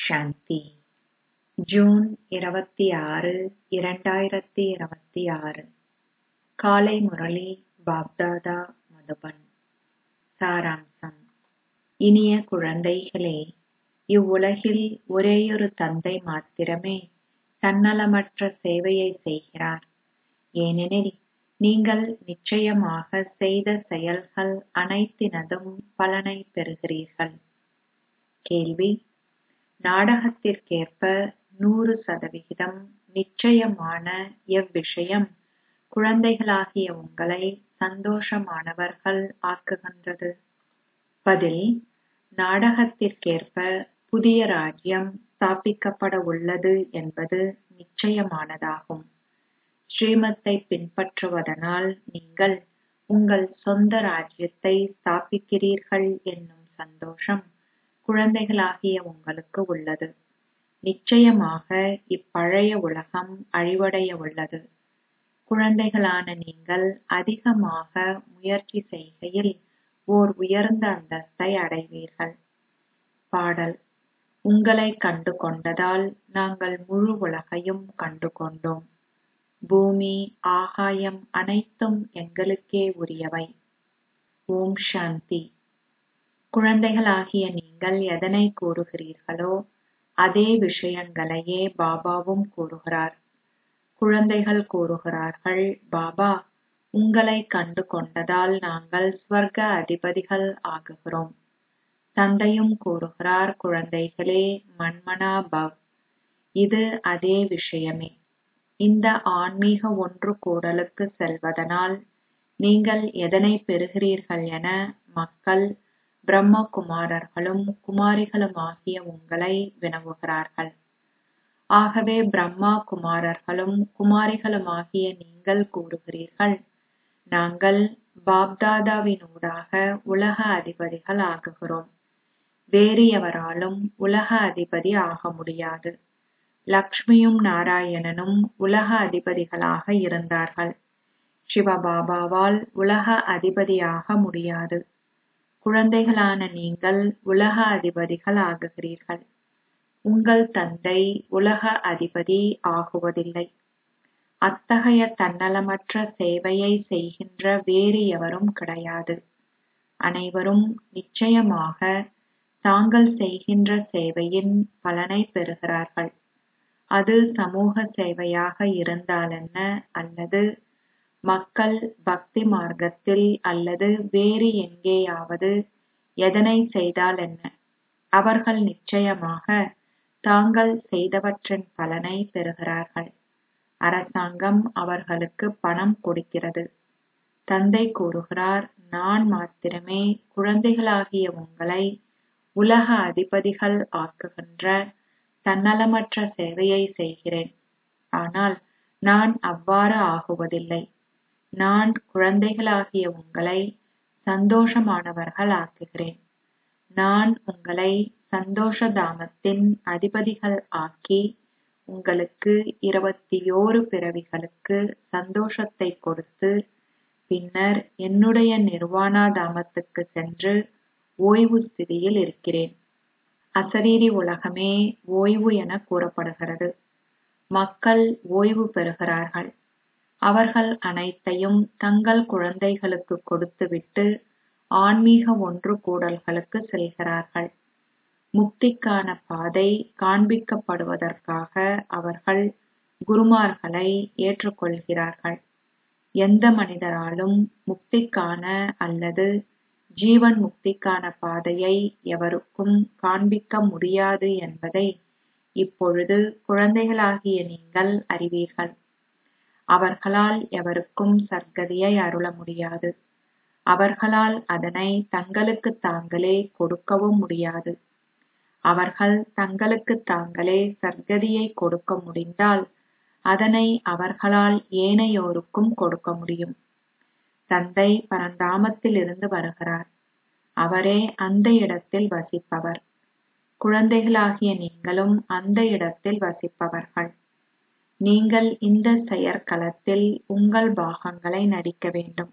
சாந்தி June இருபத்தி ஆறு இரண்டாயிரத்தி இருபத்தி ஆறு காலை முரளி பாப்தாதா மதுபன் சாராம்சம் இனிய குழந்தைகளே இவ்வுலகில் ஒரேயொரு தந்தை மாத்திரமே தன்னலமற்ற சேவையை செய்கிறார் ஏனெனில் நீங்கள் நிச்சயமாக செய்த செயல்கள் அனைத்தினதும் பலனைப் பெறுகிறீர்கள் கேள்வி நாடகத்திற்கேற்ப நூறு சதவிகிதம் நிச்சயமான எவ்விஷயம் குழந்தைகளாகிய உங்களை சந்தோஷமானவர்கள் ஆக்குகின்றது பதில் நாடகத்திற்கேற்ப புதிய ராஜ்யம் ஸ்தாபிக்கப்பட உள்ளது என்பது நிச்சயமானதாகும் ஸ்ரீமத்தை பின்பற்றுவதனால் நீங்கள் உங்கள் சொந்த ராஜ்யத்தை ஸ்தாபிக்கிறீர்கள் என்னும் சந்தோஷம் குழந்தைகளாகிய உங்களுக்கு உள்ளது நிச்சயமாக இப்பழைய உலகம் அழிவடைய உள்ளது குழந்தைகளான நீங்கள் அதிகமாக முயற்சி செய்கையில் ஓர் உயர்ந்த அந்தஸ்தை அடைவீர்கள் பாடல் உங்களைக் கண்டு கொண்டதால் நாங்கள் முழு உலகையும் கண்டு கொண்டோம் பூமி ஆகாயம் அனைத்தும் எங்களுக்கே உரியவை ஓம் சாந்தி குழந்தைகளாகிய நீங்கள் எதனை கூறுகிறீர்களோ அதே விஷயங்களையே பாபாவும் கூறுகிறார் குழந்தைகள் கூறுகிறார்கள் பாபா உங்களைக் கண்டு கொண்டதால் நாங்கள் ஸ்வர்க அதிபதிகள் ஆகுகிறோம் தந்தையும் கூறுகிறார் குழந்தைகளே மன்மனா பவ் இது அதே விஷயமே இந்த ஆன்மீக ஒன்று கூடலுக்கு செல்வதனால் நீங்கள் எதனை பெறுகிறீர்கள் என மக்கள் பிரம்ம குமாரர்களும் குமாரிகளுமாகிய உங்களை வினவுகிறார்கள் ஆகவே பிரம்மா குமாரர்களும் குமாரிகளுமாகிய நீங்கள் கூறுகிறீர்கள் நாங்கள் பாப்தாதாவினூடாக உலக அதிபதிகள் ஆகுகிறோம் வேறு எவராலும் உலக அதிபதி ஆக முடியாது லக்ஷ்மியும் நாராயணனும் உலக அதிபதிகளாக இருந்தார்கள் சிவபாபாவால் உலக அதிபதியாக முடியாது குழந்தைகளான நீங்கள் உலக அதிபதிகள் ஆகுகிறீர்கள் உங்கள் தந்தை உலக அதிபதி ஆகுவதில்லை அத்தகைய தன்னலமற்ற சேவையை செய்கின்ற வேறு எவரும் கிடையாது அனைவரும் நிச்சயமாக தாங்கள் செய்கின்ற சேவையின் பலனை பெறுகிறார்கள் அது சமூக சேவையாக இருந்தாலென்ன அல்லது மக்கள் பக்தி மார்க்கத்தில் அல்லது வேறு எங்கேயாவது எதனை செய்தால் என்ன அவர்கள் நிச்சயமாக தாங்கள் செய்தவற்றின் பலனை பெறுகிறார்கள் அரசாங்கம் அவர்களுக்கு பணம் கொடுக்கிறது தந்தை கூறுகிறார் நான் மாத்திரமே குழந்தைகளாகிய உங்களை உலக அதிபதிகள் ஆக்குகின்ற தன்னலமற்ற சேவையை செய்கிறேன் ஆனால் நான் அவ்வாறு ஆகுவதில்லை நான் குழந்தைகளாகிய உங்களை சந்தோஷமானவர்கள் ஆக்குகிறேன் நான் உங்களை சந்தோஷ தாமத்தின் அதிபதிகள் ஆக்கி உங்களுக்கு இருபத்தியோரு பிறவிகளுக்கு சந்தோஷத்தை கொடுத்து பின்னர் என்னுடைய நிர்வாணா தாமத்துக்கு சென்று ஓய்வு ஸ்திதியில் இருக்கிறேன் அசரீரி உலகமே ஓய்வு என கூறப்படுகிறது மக்கள் ஓய்வு பெறுகிறார்கள் அவர்கள் அனைத்தையும் தங்கள் குழந்தைகளுக்கு கொடுத்துவிட்டு ஆன்மீக ஒன்று கூடல்களுக்கு செல்கிறார்கள் முக்திக்கான பாதை காண்பிக்கப்படுவதற்காக அவர்கள் குருமார்களை ஏற்றுக்கொள்கிறார்கள் எந்த மனிதராலும் முக்திக்கான அல்லது ஜீவன் முக்திக்கான பாதையை எவருக்கும் காண்பிக்க முடியாது என்பதை இப்பொழுது குழந்தைகளாகிய நீங்கள் அறிவீர்கள் அவர்களால் எவருக்கும் சர்க்கதியை அருள முடியாது அவர்களால் அதனை தங்களுக்கு தாங்களே கொடுக்கவும் முடியாது அவர்கள் தங்களுக்கு தாங்களே சர்க்கதியை கொடுக்க முடிந்தால் அதனை அவர்களால் ஏனையோருக்கும் கொடுக்க முடியும் தந்தை பரந்தாமத்திலிருந்து வருகிறார் அவரே அந்த இடத்தில் வசிப்பவர் குழந்தைகளாகிய நீங்களும் அந்த இடத்தில் வசிப்பவர்கள் நீங்கள் இந்த செயற்களத்தில் உங்கள் பாகங்களை நடிக்க வேண்டும்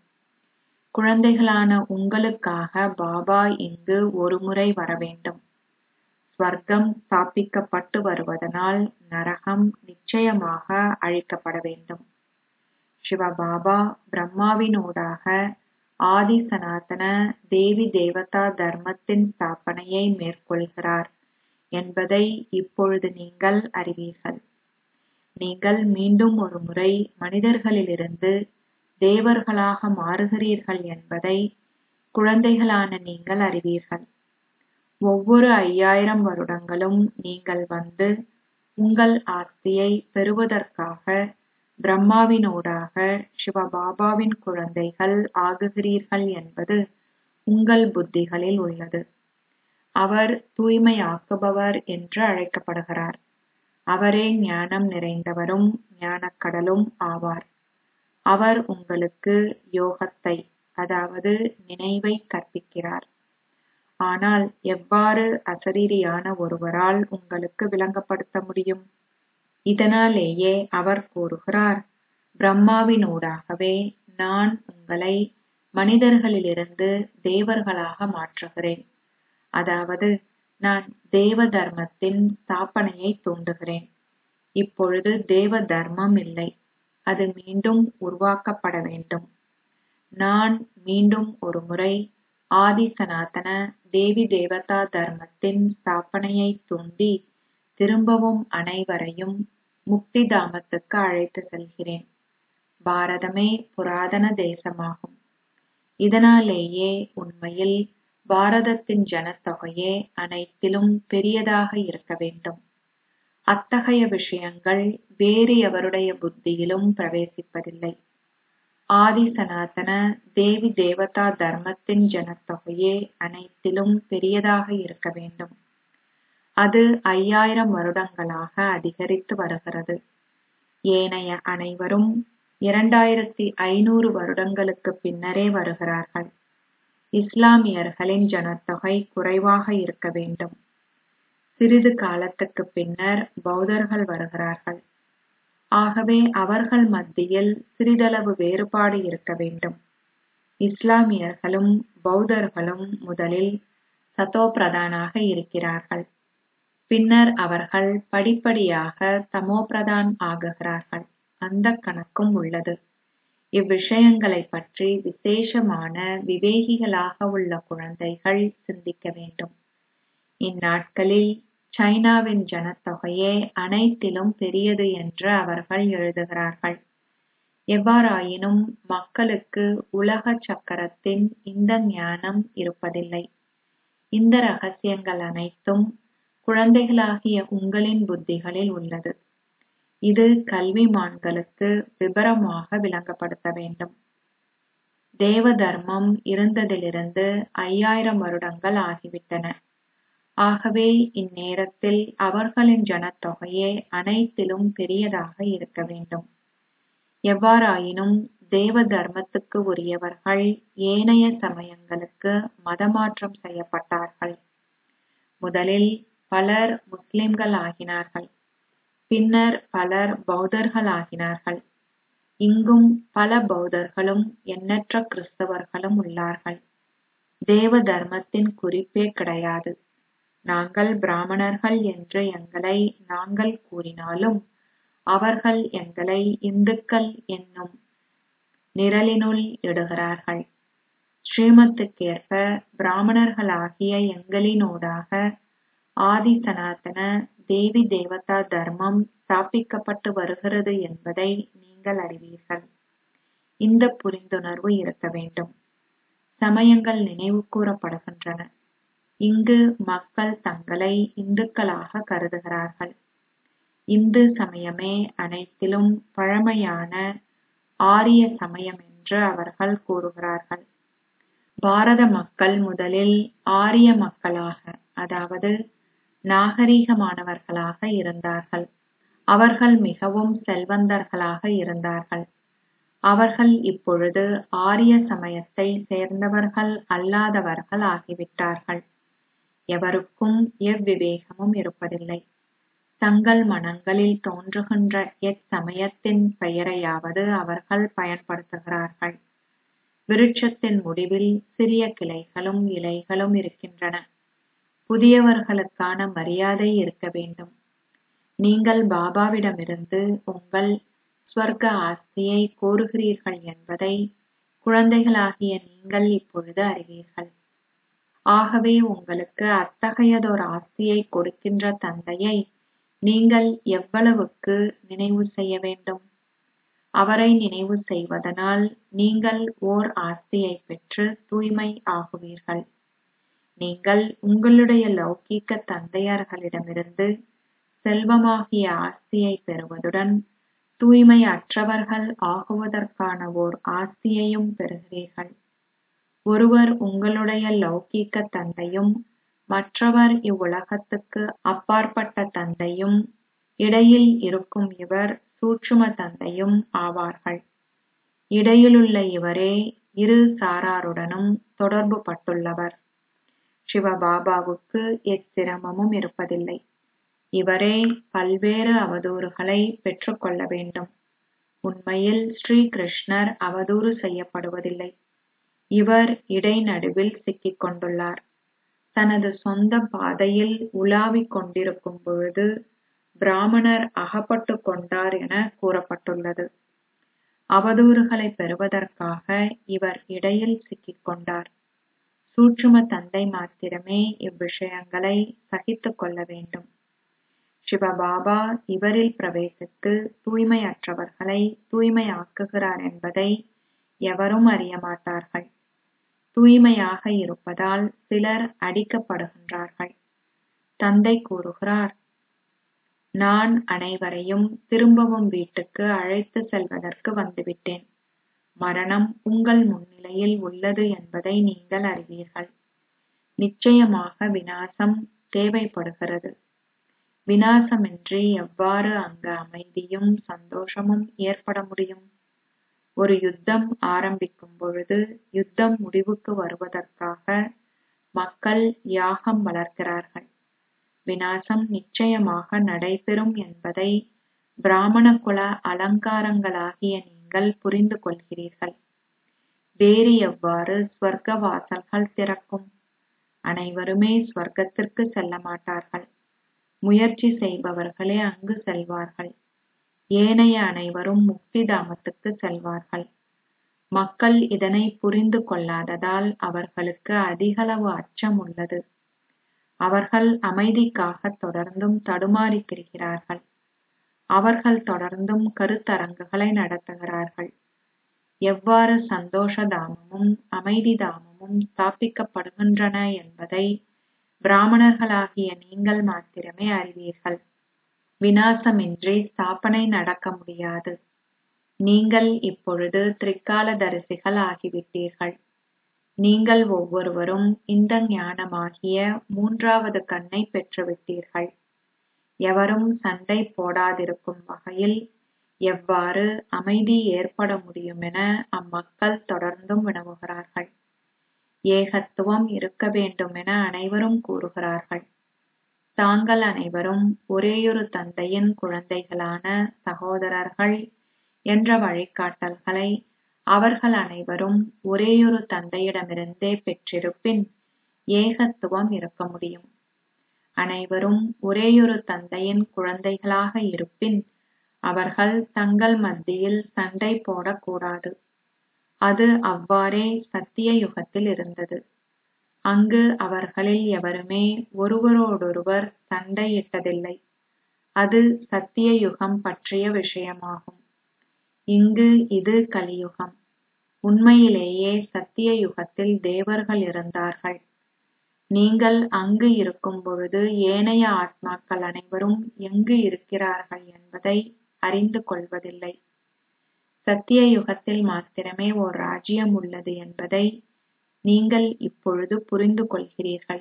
குழந்தைகளான உங்களுக்காக பாபா இங்கு ஒருமுறை வர வேண்டும் ஸ்வர்க்கம் ஸ்தாபிக்கப்பட்டு வருவதனால் நரகம் நிச்சயமாக அழிக்கப்பட வேண்டும் சிவபாபா பிரம்மாவினூடாக ஆதி சனாதன தேவி தேவதா தர்மத்தின் ஸ்தாபனையை மேற்கொள்கிறார் என்பதை இப்பொழுது நீங்கள் அறிவீர்கள் நீங்கள் மீண்டும் ஒரு முறை மனிதர்களிலிருந்து தேவர்களாக மாறுகிறீர்கள் என்பதை குழந்தைகளான நீங்கள் அறிவீர்கள் ஒவ்வொரு ஐயாயிரம் வருடங்களும் நீங்கள் வந்து உங்கள் ஆஸ்தியை பெறுவதற்காக பிரம்மாவினூடாக சிவபாபாவின் குழந்தைகள் ஆகுகிறீர்கள் என்பது உங்கள் புத்திகளில் உள்ளது அவர் தூய்மையாக்குபவர் என்று அழைக்கப்படுகிறார் அவரே ஞானம் நிறைந்தவரும் ஞானக்கடலும் ஆவார் அவர் உங்களுக்கு யோகத்தை அதாவது நினைவை கற்பிக்கிறார் ஆனால் எவ்வாறு அசரீரியான ஒருவரால் உங்களுக்கு விளங்கப்படுத்த முடியும் இதனாலேயே அவர் கூறுகிறார் பிரம்மாவினூடாகவே நான் உங்களை மனிதர்களிலிருந்து தேவர்களாக மாற்றுகிறேன் அதாவது நான் தேவ தர்மத்தின் ஸ்தாபனையை தூண்டுகிறேன் இப்பொழுது தேவ தர்மம் இல்லை அது மீண்டும் உருவாக்கப்பட வேண்டும் நான் மீண்டும் ஒரு முறை ஆதி சனாதன தேவி தேவதா தர்மத்தின் ஸ்தாபனையை தூண்டி திரும்பவும் அனைவரையும் முக்தி தாமத்துக்கு அழைத்து செல்கிறேன் பாரதமே புராதன தேசமாகும் இதனாலேயே உண்மையில் பாரதத்தின் ஜனத்தொகையே அனைத்திலும் பெரியதாக இருக்க வேண்டும் அத்தகைய விஷயங்கள் வேறு எவருடைய புத்தியிலும் பிரவேசிப்பதில்லை ஆதி சனாதன தேவி தேவதா தர்மத்தின் ஜனத்தொகையே அனைத்திலும் பெரியதாக இருக்க வேண்டும் அது ஐயாயிரம் வருடங்களாக அதிகரித்து வருகிறது ஏனைய அனைவரும் இரண்டாயிரத்தி ஐநூறு வருடங்களுக்கு பின்னரே வருகிறார்கள் இஸ்லாமியர்களின் ஜனத்தொகை குறைவாக இருக்க வேண்டும் சிறிது காலத்துக்கு பின்னர் பௌத்தர்கள் வருகிறார்கள் ஆகவே அவர்கள் மத்தியில் சிறிதளவு வேறுபாடு இருக்க வேண்டும் இஸ்லாமியர்களும் பௌத்தர்களும் முதலில் சதோபிரதானாக இருக்கிறார்கள் பின்னர் அவர்கள் படிப்படியாக தமோபிரதான் ஆகுகிறார்கள் அந்த கணக்கும் உள்ளது இவ்விஷயங்களை பற்றி விசேஷமான விவேகிகளாக உள்ள குழந்தைகள் சிந்திக்க வேண்டும் இந்நாட்களில் சைனாவின் ஜனத்தொகையே அனைத்திலும் பெரியது என்று அவர்கள் எழுதுகிறார்கள் எவ்வாறாயினும் மக்களுக்கு உலக சக்கரத்தின் இந்த ஞானம் இருப்பதில்லை இந்த ரகசியங்கள் அனைத்தும் குழந்தைகளாகிய உங்களின் புத்திகளில் உள்ளது இது கல்விமான்களுக்கு விபரமாக விளங்கப்படுத்த வேண்டும் தேவ தர்மம் இருந்ததிலிருந்து ஐயாயிரம் வருடங்கள் ஆகிவிட்டன ஆகவே இந்நேரத்தில் அவர்களின் ஜனத்தொகையே அனைத்திலும் பெரியதாக இருக்க வேண்டும் எவ்வாறாயினும் தேவ தர்மத்துக்கு உரியவர்கள் ஏனைய சமயங்களுக்கு மதமாற்றம் செய்யப்பட்டார்கள் முதலில் பலர் முஸ்லிம்கள் ஆகினார்கள் பின்னர் பலர் பௌத்தர்கள் ஆகினார்கள் இங்கும் பல பௌத்தர்களும் எண்ணற்ற கிறிஸ்தவர்களும் உள்ளார்கள் தேவ தர்மத்தின் குறிப்பே கிடையாது நாங்கள் பிராமணர்கள் என்று எங்களை நாங்கள் கூறினாலும் அவர்கள் எங்களை இந்துக்கள் என்னும் நிரலினுள் இடுகிறார்கள் ஸ்ரீமத்துக்கேற்ப பிராமணர்களாகிய எங்களினூடாக ஆதி சனாதன தேவி தேவதா தர்மம் ஸ்தாபிக்கப்பட்டு வருகிறது என்பதை நீங்கள் அறிவீர்கள் இந்த புரிந்துணர்வு இருக்க வேண்டும் சமயங்கள் நினைவு கூறப்படுகின்றன இங்கு மக்கள் தங்களை இந்துக்களாக கருதுகிறார்கள் இந்து சமயமே அனைத்திலும் பழமையான ஆரிய சமயம் என்று அவர்கள் கூறுகிறார்கள் பாரத மக்கள் முதலில் ஆரிய மக்களாக அதாவது நாகரீகமானவர்களாக இருந்தார்கள் அவர்கள் மிகவும் செல்வந்தர்களாக இருந்தார்கள் அவர்கள் இப்பொழுது ஆரிய சமயத்தை சேர்ந்தவர்கள் அல்லாதவர்கள் ஆகிவிட்டார்கள் எவருக்கும் எவ்விவேகமும் இருப்பதில்லை தங்கள் மனங்களில் தோன்றுகின்ற எச்சமயத்தின் பெயரையாவது அவர்கள் பயன்படுத்துகிறார்கள் விருட்சத்தின் முடிவில் சிறிய கிளைகளும் இலைகளும் இருக்கின்றன புதியவர்களுக்கான மரியாதை இருக்க வேண்டும் நீங்கள் பாபாவிடமிருந்து உங்கள் ஸ்வர்க்க ஆஸ்தியை கோருகிறீர்கள் என்பதை குழந்தைகளாகிய நீங்கள் இப்பொழுது அறிவீர்கள் ஆகவே உங்களுக்கு அத்தகையதோர் ஆஸ்தியை கொடுக்கின்ற தந்தையை நீங்கள் எவ்வளவுக்கு நினைவு செய்ய வேண்டும் அவரை நினைவு செய்வதனால் நீங்கள் ஓர் ஆஸ்தியை பெற்று தூய்மை ஆகுவீர்கள் நீங்கள் உங்களுடைய லௌகீக தந்தையர்களிடமிருந்து செல்வமாகிய ஆஸ்தியை பெறுவதுடன் தூய்மை அற்றவர்கள் ஆகுவதற்கான ஓர் ஆஸ்தியையும் பெறுகிறீர்கள் ஒருவர் உங்களுடைய லௌகீக தந்தையும் மற்றவர் இவ்வுலகத்துக்கு அப்பாற்பட்ட தந்தையும் இடையில் இருக்கும் இவர் சூட்சும தந்தையும் ஆவார்கள் இடையிலுள்ள இவரே இரு சாராருடனும் தொடர்பு பட்டுள்ளவர் சிவபாபாவுக்கு எச்சிரமமும் இருப்பதில்லை இவரே பல்வேறு அவதூறுகளை பெற்றுக்கொள்ள வேண்டும் உண்மையில் ஸ்ரீ கிருஷ்ணர் அவதூறு செய்யப்படுவதில்லை இவர் இடைநடுவில் சிக்கிக் கொண்டுள்ளார் தனது சொந்த பாதையில் உலாவிக் கொண்டிருக்கும் பொழுது பிராமணர் அகப்பட்டுக் கொண்டார் என கூறப்பட்டுள்ளது அவதூறுகளை பெறுவதற்காக இவர் இடையில் சிக்கிக் கொண்டார் சூட்சும தந்தை மாத்திரமே இவ்விஷயங்களை சகித்துக் கொள்ள வேண்டும் சிவபாபா இவரில் பிரவேசித்து தூய்மையற்றவர்களை தூய்மையாக்குகிறார் என்பதை எவரும் அறிய மாட்டார்கள் தூய்மையாக இருப்பதால் சிலர் அடிக்கப்படுகின்றார்கள் தந்தை கூறுகிறார் நான் அனைவரையும் திரும்பவும் வீட்டுக்கு அழைத்து செல்வதற்கு வந்துவிட்டேன் மரணம் உங்கள் முன்னிலையில் உள்ளது என்பதை நீங்கள் அறிவீர்கள் நிச்சயமாக வினாசம் தேவைப்படுகிறது வினாசமின்றி எவ்வாறு அங்கு அமைதியும் சந்தோஷமும் ஏற்பட முடியும் ஒரு யுத்தம் ஆரம்பிக்கும் பொழுது யுத்தம் முடிவுக்கு வருவதற்காக மக்கள் யாகம் வளர்க்கிறார்கள் வினாசம் நிச்சயமாக நடைபெறும் என்பதை பிராமண குல அலங்காரங்களாகிய நீங்கள் புரிந்து கொள்கிறீர்கள் வேறு எவ்வாறு ஸ்வர்க்க வாசல்கள் திறக்கும் அனைவருமே ஸ்வர்க்கத்திற்கு செல்ல மாட்டார்கள் முயற்சி செய்பவர்களே அங்கு செல்வார்கள் ஏனைய அனைவரும் முக்தி தாமத்துக்கு செல்வார்கள் மக்கள் இதனை புரிந்து கொள்ளாததால் அவர்களுக்கு அதிகளவு அச்சம் உள்ளது அவர்கள் அமைதிக்காக தொடர்ந்தும் தடுமாறி திரிகிறார்கள் அவர்கள் தொடர்ந்தும் கருத்தரங்குகளை நடத்துகிறார்கள் எவ்வாறு சந்தோஷ தாமமும் அமைதி தாமமும் ஸ்தாபிக்கப்படுகின்றன என்பதை பிராமணர்களாகிய நீங்கள் மாத்திரமே அறிவீர்கள் வினாசமின்றி ஸ்தாபனை நடக்க முடியாது நீங்கள் இப்பொழுது திரிகாலதரிசிகள் ஆகிவிட்டீர்கள் நீங்கள் ஒவ்வொருவரும் இந்த ஞானமாகிய மூன்றாவது கண்ணை பெற்றுவிட்டீர்கள் எவரும் சண்டை போடாதிருக்கும் வகையில் எவ்வாறு அமைதி ஏற்பட முடியுமென அம்மக்கள் தொடர்ந்தும் வினவுகிறார்கள் ஏகத்துவம் இருக்க வேண்டுமென அனைவரும் கூறுகிறார்கள் தாங்கள் அனைவரும் ஒரேயொரு தந்தையின் குழந்தைகளான சகோதரர்கள் என்ற வழிகாட்டல்களை அவர்கள் அனைவரும் ஒரேயொரு தந்தையிடமிருந்தே பெற்றிருப்பின் ஏகத்துவம் இருக்க முடியும் அனைவரும் ஒரேயொரு தந்தையின் குழந்தைகளாக இருப்பின் அவர்கள் தங்கள் மத்தியில் சண்டை போடக்கூடாது அது அவ்வாறே சத்திய யுகத்தில் இருந்தது அங்கு அவர்களில் எவருமே ஒருவரோடொருவர் சண்டையிட்டதில்லை அது சத்திய யுகம் பற்றிய விஷயமாகும் இங்கு இது கலியுகம் உண்மையிலேயே சத்திய யுகத்தில் தேவர்கள் இருந்தார்கள் நீங்கள் அங்கு இருக்கும் பொழுது ஏனைய ஆத்மாக்கள் அனைவரும் எங்கு இருக்கிறார்கள் என்பதை அறிந்து கொள்வதில்லை சத்திய யுகத்தில் மாத்திரமே ஓர் ராஜ்யம் உள்ளது என்பதை நீங்கள் இப்பொழுது புரிந்து கொள்கிறீர்கள்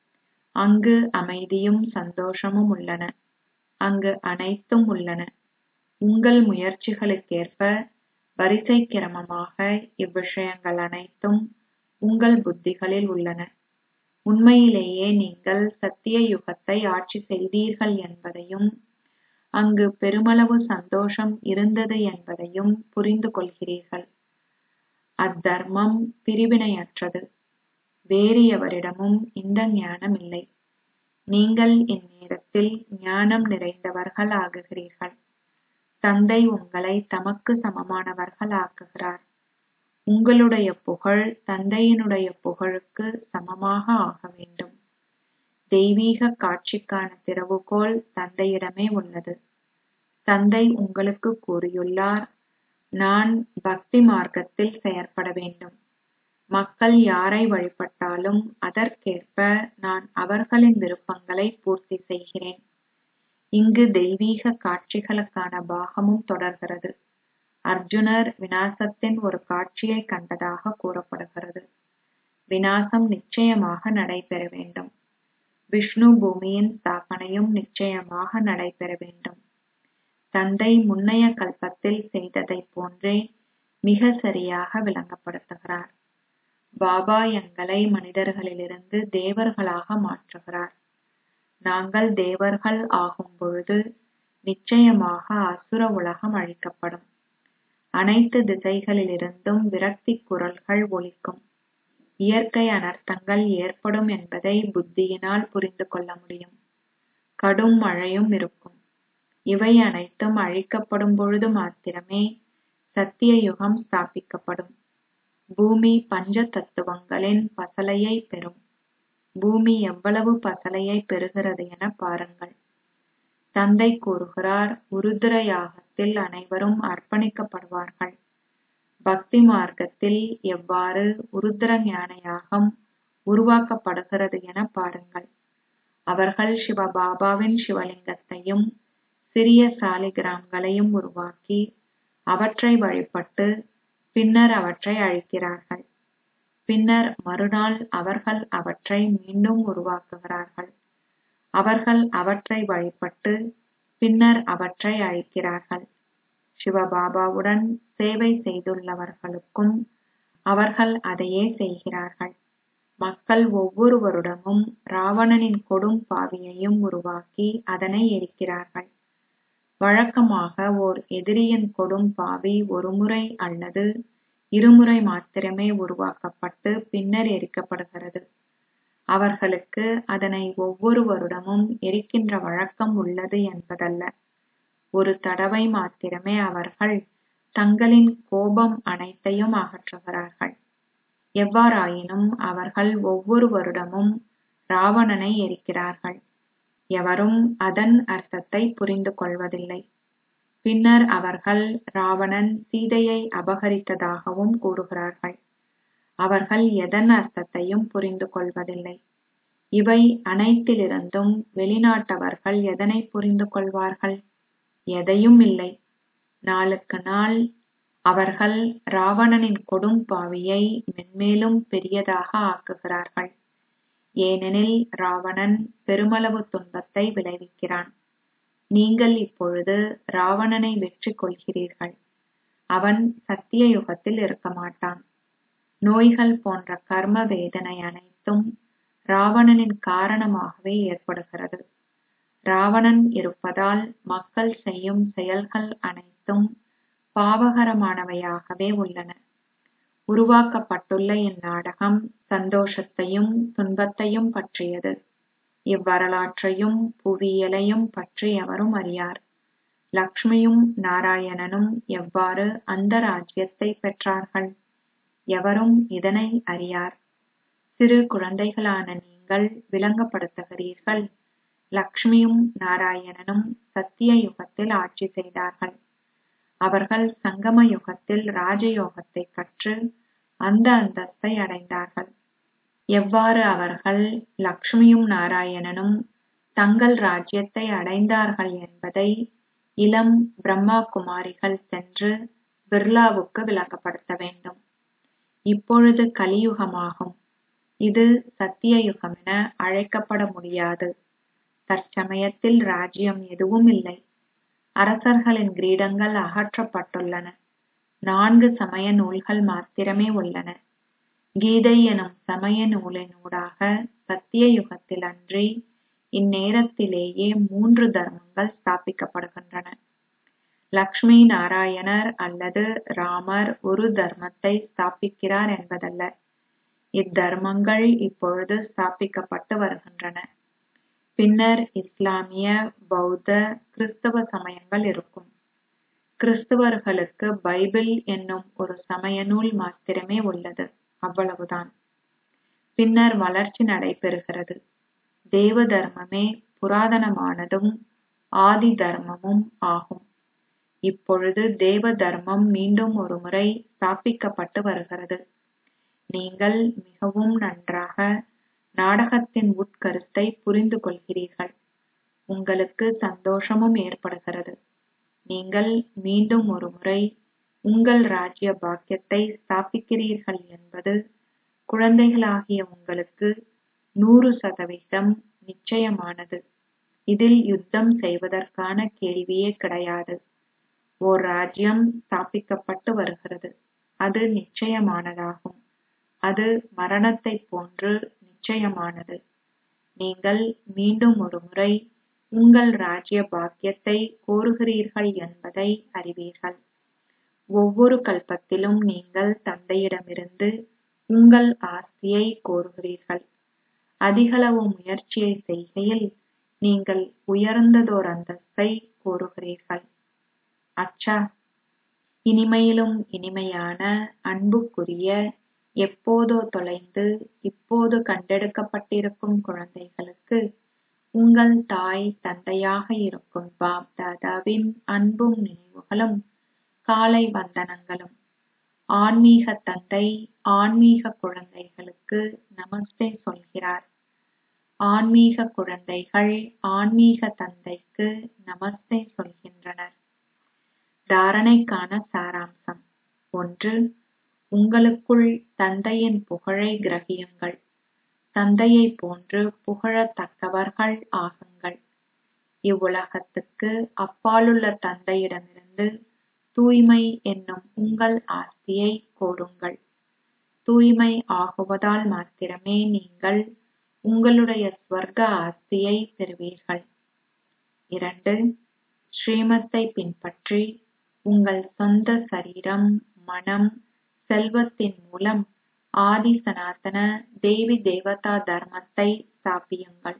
அங்கு அமைதியும் சந்தோஷமும் உள்ளன அங்கு அனைத்தும் உள்ளன உங்கள் முயற்சிகளுக்கேற்ப வரிசை கிரமமாக இவ்விஷயங்கள் அனைத்தும் உங்கள் புத்திகளில் உள்ளன உண்மையிலேயே நீங்கள் சத்திய யுகத்தை ஆட்சி செய்தீர்கள் என்பதையும் அங்கு பெருமளவு சந்தோஷம் இருந்தது என்பதையும் புரிந்து கொள்கிறீர்கள் அத்தர்மம் பிரிவினையற்றது வேறு எவரிடமும் இந்த ஞானம் இல்லை நீங்கள் இந்நேரத்தில் ஞானம் நிறைந்தவர்கள் ஆகுகிறீர்கள் தந்தை உங்களை தமக்கு சமமானவர்கள் ஆக்குகிறார் உங்களுடைய புகழ் தந்தையினுடைய புகழுக்கு சமமாக ஆக வேண்டும் தெய்வீக காட்சிக்கான திறவுகோல் தந்தையிடமே உள்ளது தந்தை உங்களுக்கு கூறியுள்ளார் நான் பக்தி மார்க்கத்தில் செயற்பட வேண்டும் மக்கள் யாரை வழிபட்டாலும் அதற்கேற்ப நான் அவர்களின் விருப்பங்களை பூர்த்தி செய்கிறேன் இங்கு தெய்வீக காட்சிகளுக்கான பாகமும் தொடர்கிறது அர்ஜுனர் வினாசத்தின் ஒரு காட்சியை கண்டதாக கூறப்படுகிறது வினாசம் நிச்சயமாக நடைபெற வேண்டும் விஷ்ணு பூமியின் ஸ்தாபனையும் நிச்சயமாக நடைபெற வேண்டும் தந்தை முன்னைய கல்பத்தில் செய்ததைப் போன்றே மிக சரியாக விளங்கப்படுத்துகிறார் பாபா எங்களை மனிதர்களிலிருந்து தேவர்களாக மாற்றுகிறார் நாங்கள் தேவர்கள் ஆகும் பொழுது நிச்சயமாக அசுர உலகம் அழிக்கப்படும் அனைத்து திசைகளிலிருந்தும் விரக்தி குரல்கள் ஒலிக்கும் இயற்கை அனர்த்தங்கள் ஏற்படும் என்பதை புத்தியினால் புரிந்து கொள்ள முடியும் கடும் மழையும் இருக்கும் இவை அனைத்தும் அழிக்கப்படும் பொழுது மாத்திரமே சத்திய யுகம் ஸ்தாபிக்கப்படும் பூமி பஞ்ச தத்துவங்களின் பசலையை பெறும் பூமி எவ்வளவு பசலையை பெறுகிறது என பாருங்கள் தந்தை கூறுகிறார் உருதிர யாகத்தில் அனைவரும் அர்ப்பணிக்கப்படுவார்கள் பக்தி மார்க்கத்தில் எவ்வாறு உருத்திர ஞான யாகம் உருவாக்கப்படுகிறது என பாருங்கள் அவர்கள் சிவபாபாவின் சிவலிங்கத்தையும் சிறிய சாலிகிராம்களையும் உருவாக்கி அவற்றை வழிபட்டு பின்னர் அவற்றை அழிக்கிறார்கள் பின்னர் மறுநாள் அவர்கள் அவற்றை மீண்டும் உருவாக்குகிறார்கள் அவர்கள் அவற்றை வழிபட்டு பின்னர் அவற்றை அழிக்கிறார்கள் சிவபாபாவுடன் சேவை செய்துள்ளவர்களுக்கும் அவர்கள் அதையே செய்கிறார்கள் மக்கள் ஒவ்வொரு வருடமும் ராவணனின் கொடும் பாவியையும் உருவாக்கி அதனை எரிக்கிறார்கள் வழக்கமாக ஓர் எதிரியின் கொடும் பாவி ஒருமுறை அல்லது இருமுறை மாத்திரமே உருவாக்கப்பட்டு பின்னர் எரிக்கப்படுகிறது அவர்களுக்கு அதனை ஒவ்வொரு வருடமும் எரிக்கின்ற வழக்கம் உள்ளது என்பதல்ல ஒரு தடவை மாத்திரமே அவர்கள் தங்களின் கோபம் அனைத்தையும் அகற்றுகிறார்கள் எவ்வாறாயினும் அவர்கள் ஒவ்வொரு வருடமும் ராவணனை எரிக்கிறார்கள் எவரும் அதன் அர்த்தத்தை புரிந்து கொள்வதில்லை பின்னர் அவர்கள் ராவணன் சீதையை அபகரித்ததாகவும் கூறுகிறார்கள் அவர்கள் எதன் அர்த்தத்தையும் புரிந்து கொள்வதில்லை இவை அனைத்திலிருந்தும் வெளிநாட்டவர்கள் எதனை புரிந்து கொள்வார்கள் எதையும் இல்லை நாளுக்கு நாள் அவர்கள் ராவணனின் கொடும் பாவியை மென்மேலும் பெரியதாக ஆக்குகிறார்கள் ஏனெனில் ராவணன் பெருமளவு துன்பத்தை விளைவிக்கிறான் நீங்கள் இப்பொழுது ராவணனை வெற்றி கொள்கிறீர்கள் அவன் சத்திய யுகத்தில் இருக்க மாட்டான் நோய்கள் போன்ற கர்ம வேதனை அனைத்தும் ராவணனின் காரணமாகவே ஏற்படுகிறது ராவணன் இருப்பதால் மக்கள் செய்யும் செயல்கள் அனைத்தும் பாவகரமானவையாகவே உள்ளன உருவாக்கப்பட்டுள்ள இந்நாடகம் சந்தோஷத்தையும் துன்பத்தையும் பற்றியது இவ்வரலாற்றையும் புவியியலையும் பற்றி எவரும் அறியார் லக்ஷ்மியும் நாராயணனும் எவ்வாறு அந்த ராஜ்யத்தை பெற்றார்கள் எவரும் இதனை அறியார் சிறு குழந்தைகளான நீங்கள் விளங்கப்படுத்துகிறீர்கள் லக்ஷ்மியும் நாராயணனும் சத்திய யுகத்தில் ஆட்சி செய்தார்கள் அவர்கள் சங்கம யுகத்தில் ராஜயோகத்தை கற்று அந்த அந்தஸ்தை அடைந்தார்கள் எவ்வாறு அவர்கள் லக்ஷ்மியும் நாராயணனும் தங்கள் ராஜ்யத்தை அடைந்தார்கள் என்பதை இளம் பிரம்மா குமாரிகள் சென்று பிர்லாவுக்கு விளங்கப்படுத்த வேண்டும் இப்பொழுது கலியுகமாகும் இது சத்திய யுகம் என அழைக்கப்பட முடியாது தற்சமயத்தில் ராஜ்யம் எதுவும் இல்லை அரசர்களின் கிரீடங்கள் அகற்றப்பட்டுள்ளன நான்கு சமய நூல்கள் மாத்திரமே உள்ளன கீதை எனும் சமய நூலினூடாக சத்திய யுகத்தில் அன்றி இந்நேரத்திலேயே மூன்று தர்மங்கள் ஸ்தாபிக்கப்படுகின்றன லக்ஷ்மி நாராயணர் அல்லது ராமர் ஒரு தர்மத்தை ஸ்தாபிக்கிறார் என்பதல்ல இத்தர்மங்கள் இப்பொழுது ஸ்தாபிக்கப்பட்டு வருகின்றன பின்னர் இஸ்லாமிய பௌத்த கிறிஸ்தவ சமயங்கள் இருக்கும் கிறிஸ்தவர்களுக்கு பைபிள் என்னும் ஒரு சமய நூல் மாத்திரமே உள்ளது அவ்வளவுதான் பின்னர் வளர்ச்சி நடைபெறுகிறது தேவ தர்மமே புராதனமானதும் ஆதி தர்மமும் ஆகும் இப்பொழுது தேவ தர்மம் மீண்டும் ஒருமுறை ஸ்தாபிக்கப்பட்டு வருகிறது நீங்கள் மிகவும் நன்றாக நாடகத்தின் உட்கருத்தை புரிந்து கொள்கிறீர்கள் உங்களுக்கு சந்தோஷமும் ஏற்படுகிறது நீங்கள் மீண்டும் ஒருமுறை உங்கள் ராஜ்ய பாக்கியத்தை ஸ்தாபிக்கிறீர்கள் என்பது குழந்தைகளாகிய உங்களுக்கு நூறு சதவிகிதம் நிச்சயமானது இதில் யுத்தம் செய்வதற்கான கேள்வியே கிடையாது ஓர் ராஜ்யம் ஸ்தாபிக்கப்பட்டு வருகிறது அது நிச்சயமானதாகும் அது மரணத்தைப் போன்று நிச்சயமானது நீங்கள் மீண்டும் ஒருமுறை உங்கள் ராஜ்ய பாக்கியத்தை கோருகிறீர்கள் என்பதை அறிவீர்கள் ஒவ்வொரு கல்பத்திலும் நீங்கள் தந்தையிடமிருந்து உங்கள் ஆஸ்தியை கோருகிறீர்கள் அதிகளவு முயற்சியை செய்கையில் நீங்கள் உயர்ந்ததோர் அந்தஸ்தை கோருகிறீர்கள் அச்சா இனிமையிலும் இனிமையான அன்புக்குரிய எப்போதோ தொலைந்து இப்போது கண்டெடுக்கப்பட்டிருக்கும் குழந்தைகளுக்கு உங்கள் தாய் தந்தையாக இருக்கும் பாப் தாதாவின் அன்பும் நினைவுகளும் காலை வந்தனங்களும் ஆன்மீக தந்தை ஆன்மீக குழந்தைகளுக்கு நமஸ்தே சொல்கிறார் ஆன்மீக குழந்தைகள் ஆன்மீக தந்தைக்கு நமஸ்தே சொல்கின்றனர் தாரணைக்கான சாராம்சம் ஒன்று உங்களுக்குள் தந்தையின் புகழை கிரகியுங்கள் தந்தையை போன்று புகழத்தக்கவர்கள் ஆகுங்கள் இவ்வுலகத்துக்கு அப்பாலுள்ள தந்தையிடமிருந்து தூய்மை என்னும் உங்கள் ஆஸ்தியை கோருங்கள் தூய்மை ஆகுவதால் மாத்திரமே நீங்கள் உங்களுடைய ஸ்வர்க்க ஆஸ்தியை பெறுவீர்கள் இரண்டு ஸ்ரீமத்தை பின்பற்றி உங்கள் சொந்த சரீரம் மனம் செல்வத்தின் மூலம் ஆதி சனாதன தேவி தேவதா தர்மத்தை ஸ்தாபியுங்கள்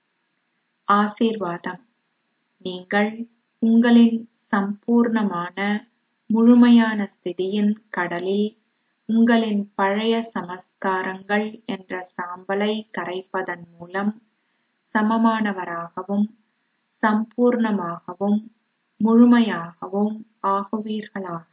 ஆசீர்வாதம் நீங்கள் உங்களின் சம்பூர்ணமான முழுமையான ஸ்திதியின் கடலில் உங்களின் பழைய சமஸ்காரங்கள் என்ற சாம்பலை கரைப்பதன் மூலம் சமமானவராகவும் சம்பூர்ணமாகவும் முழுமையாகவும் ஆகுவீர்களாக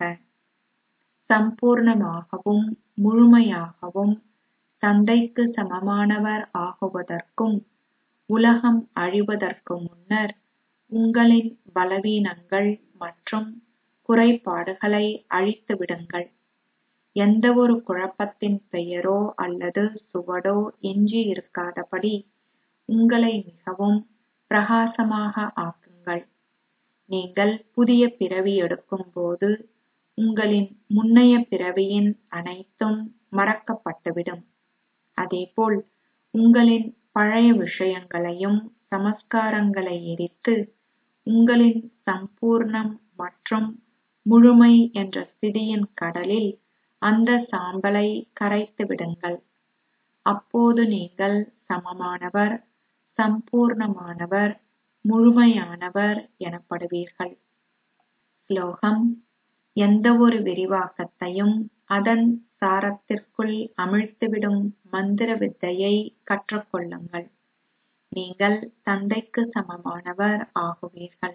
சம்பூர்ணமாகவும் முழுமையாகவும் தந்தைக்கு சமமானவர் ஆகுவதற்கும் உலகம் அழிவதற்கு முன்னர் உங்களின் பலவீனங்கள் மற்றும் குறைபாடுகளை அழித்து விடுங்கள் எந்த ஒரு குழப்பத்தின் பெயரோ அல்லது சுவடோ எஞ்சி இருக்காதபடி உங்களை மிகவும் பிரகாசமாக ஆக்குங்கள் நீங்கள் புதிய பிறவி எடுக்கும் போது உங்களின் முன்னைய பிறவியின் அனைத்தும் மறக்கப்பட்டுவிடும் அதேபோல் உங்களின் பழைய விஷயங்களையும் சமஸ்காரங்களை எரித்து உங்களின் சம்பூர்ணம் மற்றும் முழுமை என்ற ஸ்திதியின் கடலில் அந்த சாம்பலை கரைத்து விடுங்கள் அப்போது நீங்கள் சமமானவர் சம்பூர்ணமானவர் முழுமையானவர் எனப்படுவீர்கள் ஸ்லோகம் எந்த ஒரு விரிவாக்கத்தையும் அதன் சாரத்திற்குள் அமிழ்த்திவிடும் மந்திர வித்தையை கற்றுக்கொள்ளுங்கள் நீங்கள் தந்தைக்கு சமமானவர் ஆகுவீர்கள்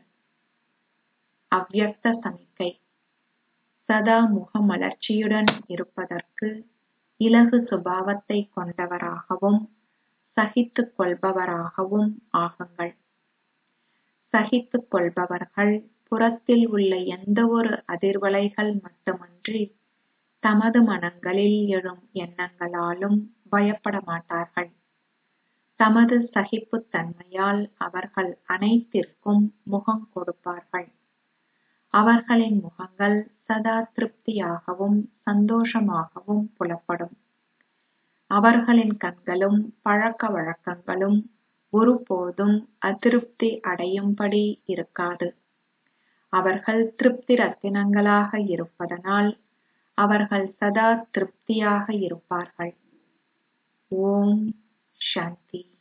அவ்யக்த சமிக்கை சதா முகமலர்ச்சியுடன் இருப்பதற்கு இலகு சுபாவத்தை கொண்டவராகவும் சகித்துக் கொள்பவராகவும் ஆகுங்கள் சகித்துக் கொள்பவர்கள் புறத்தில் உள்ள எந்த ஒரு அதிர்வலைகள் மட்டுமன்றி தமது மனங்களில் எழும் எண்ணங்களாலும் பயப்பட மாட்டார்கள் தமது சகிப்புத் தன்மையால் அவர்கள் அனைத்திற்கும் முகம் கொடுப்பார்கள் அவர்களின் முகங்கள் சதா திருப்தியாகவும் சந்தோஷமாகவும் புலப்படும் அவர்களின் கண்களும் பழக்க வழக்கங்களும் ஒருபோதும் அதிருப்தி அடையும்படி இருக்காது அவர்கள் திருப்தி ரத்தினங்களாக இருப்பதனால் அவர்கள் சதா திருப்தியாக இருப்பார்கள் ஓம் சாந்தி